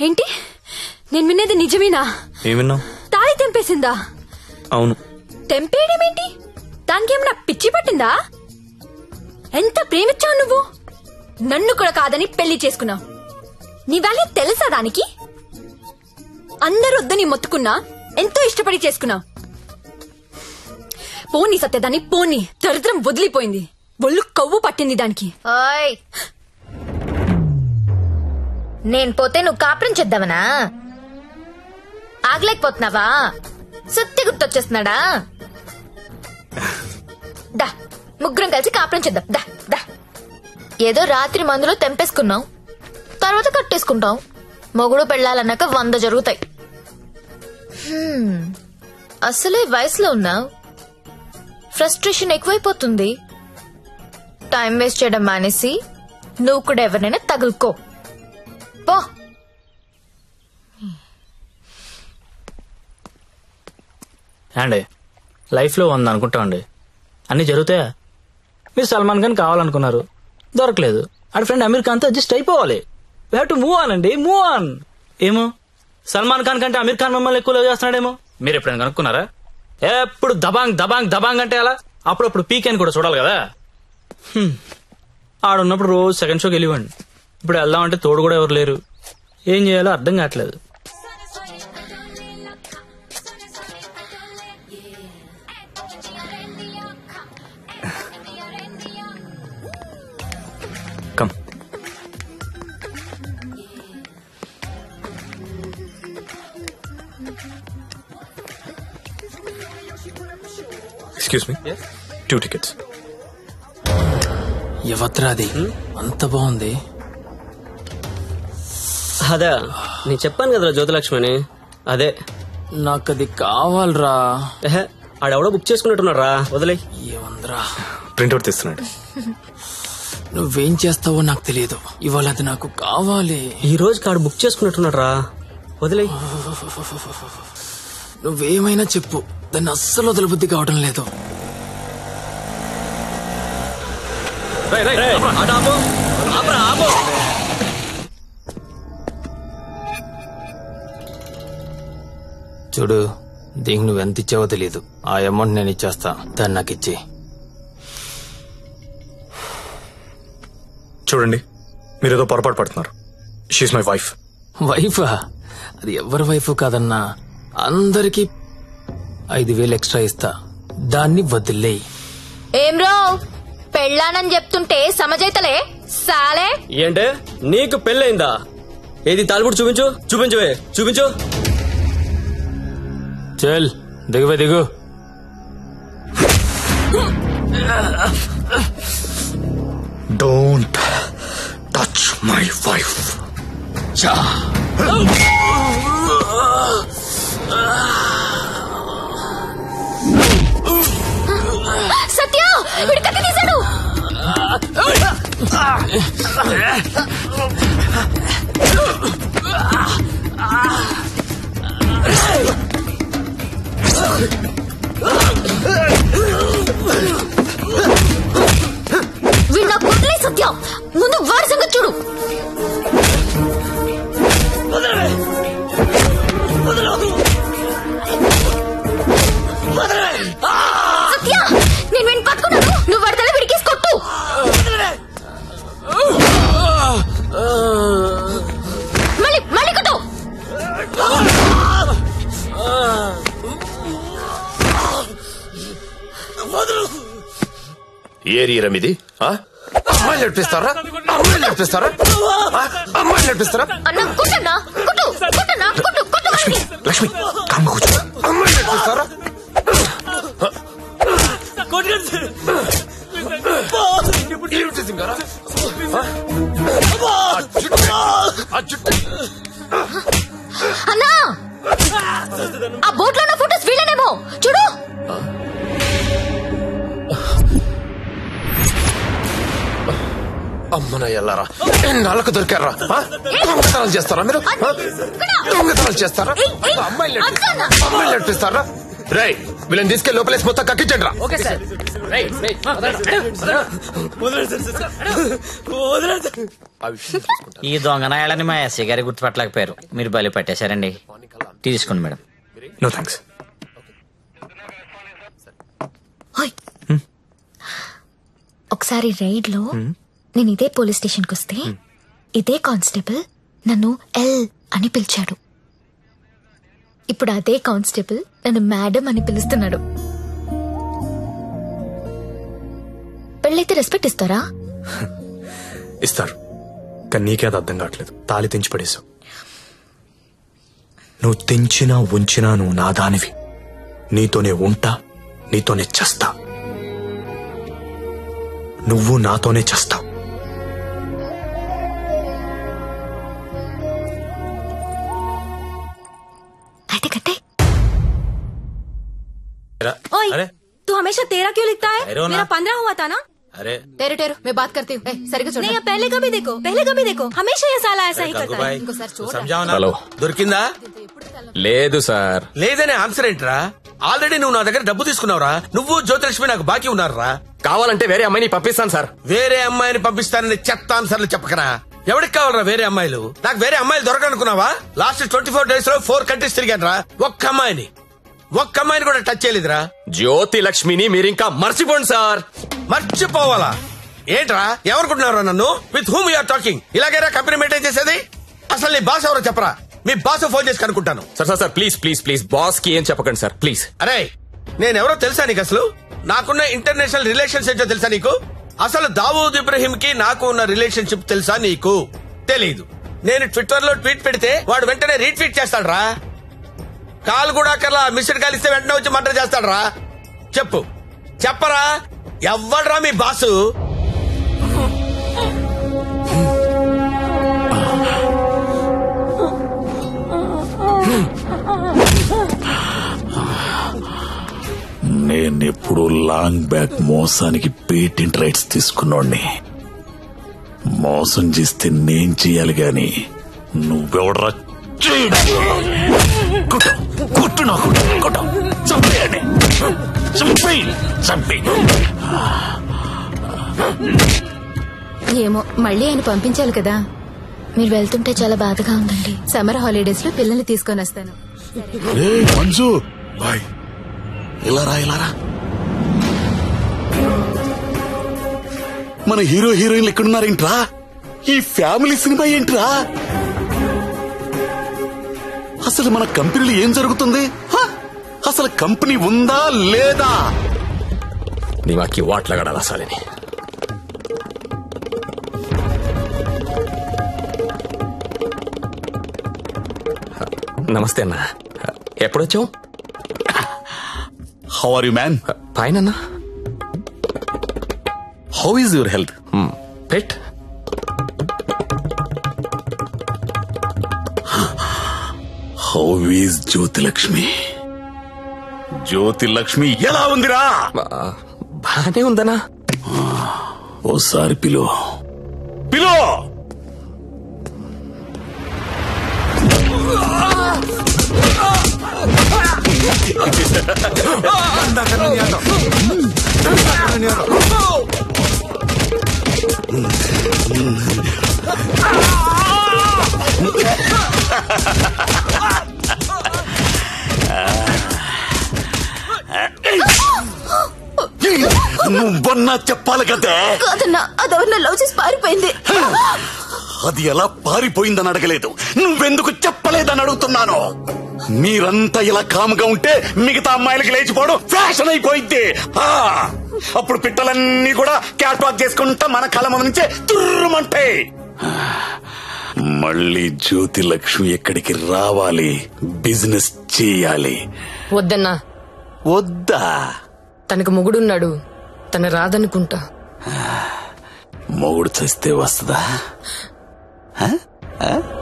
ఏంటి నేను వినేది నిజమేనా ఏం విన్నావు తాళి తెంపేసిందా అవును తెంపేయడం ఏంటి దానికి ఏమన్నా పిచ్చి పట్టిందా ఎంత ప్రేమించావు నువ్వు నన్ను కూడా కాదని పెళ్లి చేసుకున్నావు నీ వాల్యూ తెలుసా దానికి అందరూ వద్దని మొత్తుకున్నా ఎంతో ఇష్టపడి చేసుకున్నావు పోనీ సత్యదాన్ని పోనీ దరిద్రం వదిలిపోయింది ఒళ్ళు కవ్వు పట్టింది దానికి ఓయ్ నేను పోతే నువ్వు కాపురం చేద్దామనా ఆగలేకపోతున్నావా సుత్తి గుర్తొచ్చేస్తున్నాడా దా ముగ్గురం కలిసి కాపురం చేద్దాం దా దా ఏదో రాత్రి మందులో తెంపేసుకున్నాం తర్వాత కట్టేసుకుంటాం మొగుడు పెళ్ళాలన్నాక వంద జరుగుతాయి హ్మ్, అసలే వయసులో ఉన్నావు ఫ్రస్ట్రేషన్ ఎక్కువైపోతుంది టైం వేస్ట్ చేయడం మానేసి నువ్వు కూడా ఎవరినైనా తగులుకో పో అండి లైఫ్లో ఉంది అనుకుంటామండి అన్నీ జరుగుతాయా మీరు సల్మాన్ ఖాన్ కావాలనుకున్నారు దొరకలేదు ఆడ ఫ్రెండ్ అమీర్ ఖాన్తో అడ్జస్ట్ అయిపోవాలి we have to move on అండి మూవ్ ఆన్ ఏమో సల్మాన్ ఖాన్ కంటే అమీర్ ఖాన్ మమ్మల్ని ఎక్కువ లవ్ చేస్తున్నాడేమో మీరు ఎప్పుడైనా కనుక్కున్నారా ఎప్పుడు దబాంగ్ దబాంగ్ దబాంగ్ అంటే అలా అప్పుడప్పుడు పీక్ అని కూడా చూడాలి కదా హ్మ్. ఆడున్నప్పుడు రోజు సెకండ్ షోకి వెళ్ళివ్వండి ఇప్పుడు వెళ్దామంటే తోడు కూడా ఎవరు లేరు ఏం చేయాలో అర్థం కావట్లేదు come excuse me two tickets ఎవత్రాది అంత బాగుంది అదే నేను చెప్పాను కదరా జ్యోతిలక్ష్మి అని అదే నాకు అది కావాలరా ఎహె, ఆడెవడో బుక్ చేసుకున్నట్టున్నాడు రా వదిలే ఏమందరా ప్రింట్అవుట్ తీస్తున్నాడు నువ్వేం చేస్తావో నాకు తెలియదు ఇవాళ అది నాకు కావాలి ఈ రోజు కాడు బుక్ చేసుకున్నట్టున్నాడు రా వదిలే నువ్వేమైనా చెప్పు దాన్ని అస్సలు వదలబుద్ధి కావడం లేదు చూడు దీనికి నువ్వు ఎంత ఇచ్చావో తెలియదు ఆ అమౌంట్ నేను ఇచ్చేస్తా దాన్ని నాకు ఇచ్చి చూడండి మీరేదో పొరపాటు పడుతున్నారు షీఈ్ మై వైఫ్ వైఫా అది ఎవరి వైఫ్ కాదన్నా అందరికి ఐదు వేలు ఎక్స్ట్రా ఇస్తా దాన్ని వదిలేయి ఏం రో పెళ్ళానని చెప్తుంటే సమజైతలే సాలే ఏంటే నీకు పెళ్ళయిందా ఏది తాలిపుడు చూపించు చూపించువే చూపించు చల్ దిగువే దిగు don't touch my wife Satya వీడి కత్తి తీశాడు వీడు నా కొట్లే సత్య ముందు వాడి సంగతి చూడు సత్య నేను వీడిని పట్టుకున్నాను నువ్వు వాడి తల విడికేసి కొట్టు మళ్ళీ మళ్ళీ కొట్టు ఏరియా ఇది అమ్మాయిలు నడిపిస్తారా అమ్మాయిలు నడిపిస్తారా ఆ? అమ్మాయిలు నడిపిస్తారా అన్న కొట్టన్నా కొట్టు కొట్టన్నా కొట్టు కొట్టు వాడిని. లక్ష్మి కామ్గా కూర్చో అమ్మాయిలు నడిపిస్తారా ఏమిటి సింగారా? ఆ? ఆ జుట్టు, ఆ జుట్టు. అన్నా ఆ బోట్ లో ఉన్న ఫోటోస్ వీళ్ళనేమో చూడు అమ్మన ఎల్లారా ఎన్నాళ్ళకు దొరికారా ఆ? దొంగతనాలు చేస్తారా మీరు ఆ? దొంగతనాలు చేస్తారా ఏయ్, ఏయ్, అమ్మాయిలు అద్దన్నా. నడిపి- అమ్మాయిలు నడిపిస్తారా రై వీళ్ళని తీసుకెళ్ళి లోపలేసి మొత్తం కక్కించండి రా ఈ దొంగనాయాలని మా ఎస్ఐ గారి గుర్తుపట్టలేకపోయారు మీరు బలి పట్టేశారండి తీసుకోండి మేడం నో థ్యాంక్స్ ఓయ్. ఒకసారి రైడ్ లో నేను ఇదే పోలీస్ స్టేషన్ కి వస్తే ఇదే కానిస్టేబుల్ నన్ను ఎల్ అని పిలిచాడు ఇప్పుడు అదే కానిస్టేబుల్ నన్ను మేడం అని పిలుస్తున్నాడు పెళ్ళైతే రెస్పెక్ట్ ఇస్తారా ఇస్తారు కానీ నీకే అది అర్థం కావట్లేదు తాళి తెంచి పడేసావు నువ్వు తెంచినా ఉంచినా నువ్వు నా దానివి నీతోనే ఉంటా నీతోనే చస్తా నువ్వు నాతోనే చస్తావు అయితే కట్టే ओए तू हमेशा तेरा क्यों लिखता है अरे वो ना- मेरा पंद्रह हुआ था ना अरे టేరు టేరు మే బాత్ కర్తీ హూ సరిగా नहीं अब पहले का भी देखो पहले का भी देखो हमेशा ये साला ऐसा ही करता है గంగూబాయ్, ఇంకోసారి నువ్వు చూడరా. సంజావు నా? హలో. దొరికిందా లేదు సార్ లేదనే ఆన్సర్ ఏంట్రా ఆల్రెడీ నువ్వు నా దగ్గర డబ్బు తీసుకున్నావురా నువ్వు జ్యోతిలక్ష్మి నాకు బాకీ ఉన్నారా కావాలంటే వేరే అమ్మాయిని పంపిస్తాను సార్ వేరే అమ్మాయిని పంపిస్తానని చెత్త ఆన్సర్లు చెప్పకరా ఎవరికి కావాలరా వేరే అమ్మాయిలు నాకు వేరే అమ్మాయిలు దొరకనుకున్నావా లాస్ట్ ట్వంటీ ఫోర్ డేస్ లో ఫోర్ కంట్రీస్ తిరిగాను రా ఒక్క అమ్మాయిని ఒక్క అమ్మాయిని కూడా టచ్ చేయలేదురా జ్యోతి లక్ష్మిని మీరు ఇంకా మర్చిపోండి సార్ మర్చిపోవాలా ఏంట్రా ఎవరుకుంటున్నారా నన్ను విత్ హూమ్ యూఆర్ టాకింగ్ ఇలాగైనా కంపెనీ మెయింటైన్ చేసేది అసలు నీ బాస్ ఎవరో చెప్పరా మీ బాస్ ఫోన్ చేసి కనుక్కుంటాను sir sir sir please please please boss కి ఏం చెప్పకండి సార్ ప్లీజ్ అరే నేనెవరో తెలుసా నీకు అసలు నాకున్న ఇంటర్నేషనల్ రిలేషన్స్ ఏంటో తెలుసా నీకు అసలు దావూద్ ఇబ్రహీం కి నాకు ఉన్న రిలేషన్షిప్ తెలుసా నీకు తెలీదు నేను ట్విట్టర్ లో ట్వీట్ పెడితే వాడు వెంటనే రీట్వీట్ చేస్తాడ్రా కాల్ కూడా కల్లా మిస్డ్ కాల్ ఇస్తే వెంటనే వచ్చి మర్డర్ చేస్తాడ్రా చెప్పు చెప్పరా ఎవ్వడ్రా మీ బాసు నేనెప్పుడు లాంగ్ బ్యాక్ మోసానికి పేటెంట్ రైట్స్ తీసుకున్నోడ్ని మోసం చేస్తే నేను చేయాలి గాని నువ్వెవడరా చేయడానికి? కొట్టు కొట్టు నాకు కొట్టు చంపేయండి చంపేయి చంపేయి ఏమో మళ్ళీ ఆయన పంపించాలి కదా మీరు వెళ్తుంటే చాలా బాధగా ఉందండి సమ్మర్ హాలిడేస్ లో పిల్లల్ని తీసుకొని వస్తాను ఏయ్, మంజు బాయ్ ఇలారా ఇలారా మన హీరో హీరోయిన్లు ఎక్కడున్నారేంట్రా ఈ ఫ్యామిలీ సినిమా ఏంట్రా అసలు మన కంపెనీలో ఏం జరుగుతుంది హ? అసలు కంపెనీ ఉందా లేదా నీమాకి వాట్లగడాల సాలిని నమస్తే అన్న ఎప్పుడొచ్చావు how are you man fine అన్నా how is your health pet how is Jyothilakshmi Jyothilakshmi ఎలా ఉందిరా బానే ఉందనా ఓసారి పిలో పిలో నువ్వన్నా చెప్పాలి కదే కాదన్నా అదెవరిన లవ్ చేసి పారిపోయింది అది ఎలా పారిపోయిందని అడగలేదు నువ్వెందుకు చెప్పలేదని అడుగుతున్నాను మీరంతా ఇలా కాముగా ఉంటే మిగతా అమ్మాయిలకి లేచిపోవడం ఫ్యాషన్ అయిపోయింది ఆ, అప్పుడు పిట్టలన్నీ కూడా క్యాట్ వాక్ చేసుకుంటా మన కళ ముందు నుంచే తుర్రుమంటాయి మళ్ళీ జ్యోతి లక్ష్మి ఎక్కడికి రావాలి బిజినెస్ చేయాలి వద్దన్నా వద్దా తనకు మొగుడున్నాడు తన రాదనుకుంటా మొగుడు చస్తే వస్తుందా ఆ? ఆ?